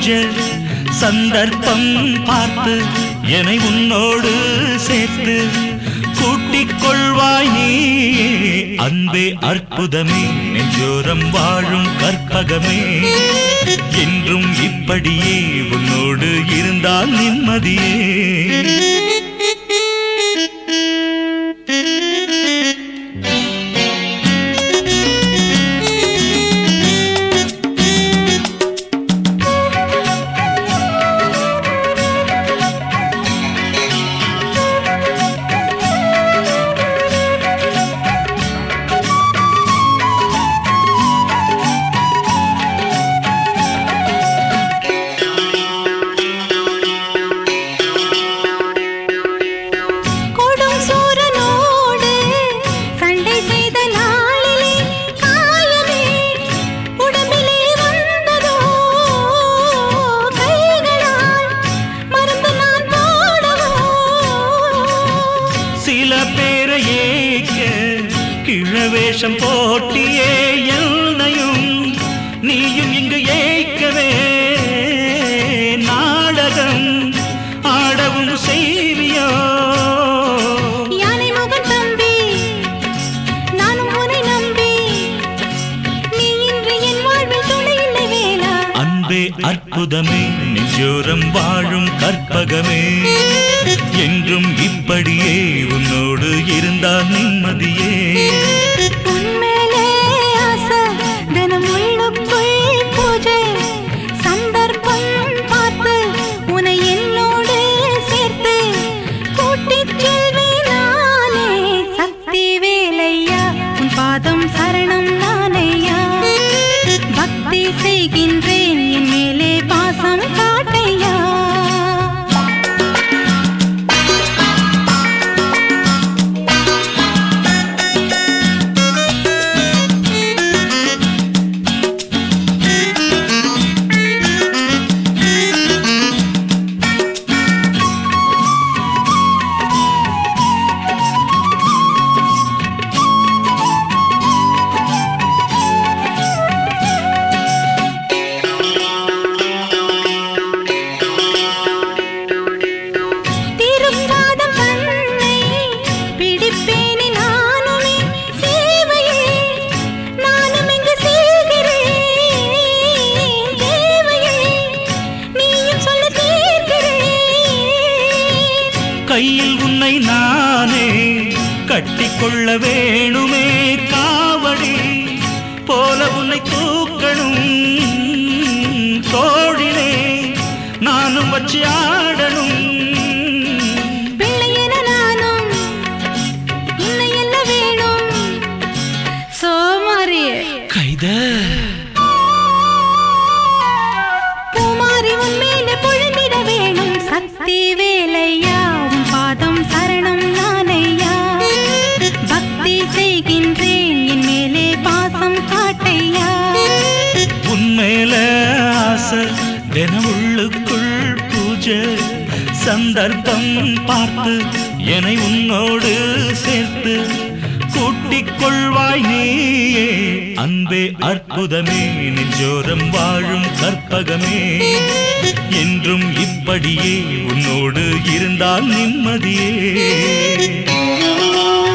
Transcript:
பூஜை சந்தர்ப்பம் பார்த்து என்னை உன்னோடு சேர்த்து கூட்டிக் கொள்வாய் நீ அன்பே அற்புதமே நெஞ்சோரம் வாழும் கற்பகமே என்றும் இப்படியே உன்னோடு இருந்தால் நிம்மதியே கொடும் சூரனோடு சண்டை செய்த நாளிலே காயமே உடம்பிலே வந்ததோ கைகளால் மருந்து நான் போடவோ சில பேரை ஏக்க கிழவேஷம் போட்டியே என்னையும் நீயும் இங்கு ஏய்க்கவே நாடகம் ஆடவும் செய்வியோ யானை மகன் தம்பி நானும் உன்னை நம்பி நீ இன்று என் வாழ்வில் துணை இல்லை வேலா அன்பே அற்புதமே நெஞ்சோரம் வாழும் கற்பகமே என்றும் இப்படியே உன்னோடு இருந்தால் நிம்மதியே உன்மேலே ஆசை தினம் உள்ளுக்குள் பூஜை சந்தர்ப்பம் பார்த்து உன்னை என்னோடு சேர்த்து கூட்டிச் செல்வேன் நானே சக்தி வேலையா உன் பாதம் சரணம் நானையா பக்தி செய்கின்றேன் என் மேலே பாசம் காட்டையா திருப்பாதம் தன்னை பிடிப்பேனே நானுமே சேவையே நானும் இங்கு செய்கிறேன் தேவையே நீயும் சொல்ல தீர்க்கிறேன் கையில் உன்னை நானே கட்டிக்கொள்ள வேணுமே காவடி போல உன்னை தூக்கணும் தோழிலே நானும் வச்சு ஆடணும் பிள்ளை என நானும் இன்னை என்ன வேணும் சோமாரியே கைத பூமாரி உன் மேலே பொழுந்திட வேணும் சக்தி வேலையா உன் பாதம் சரணம் நானையா பக்தி செய்கின்றேன் என் மேலே பாசம் காட்டையா உன்மேல ஆசை தினம் உள்ளுக்குள் பூஜை சந்தர்ப்பம் பார்த்து என்னை உன்னோடு சேர்த்து கூட்டிக் கொள்வாய் நீயே அன்பே அற்புதமே நெஞ்சோரம் வாழும் கற்பகமே என்றும் இப்படியே உன்னோடு இருந்தால் நிம்மதியே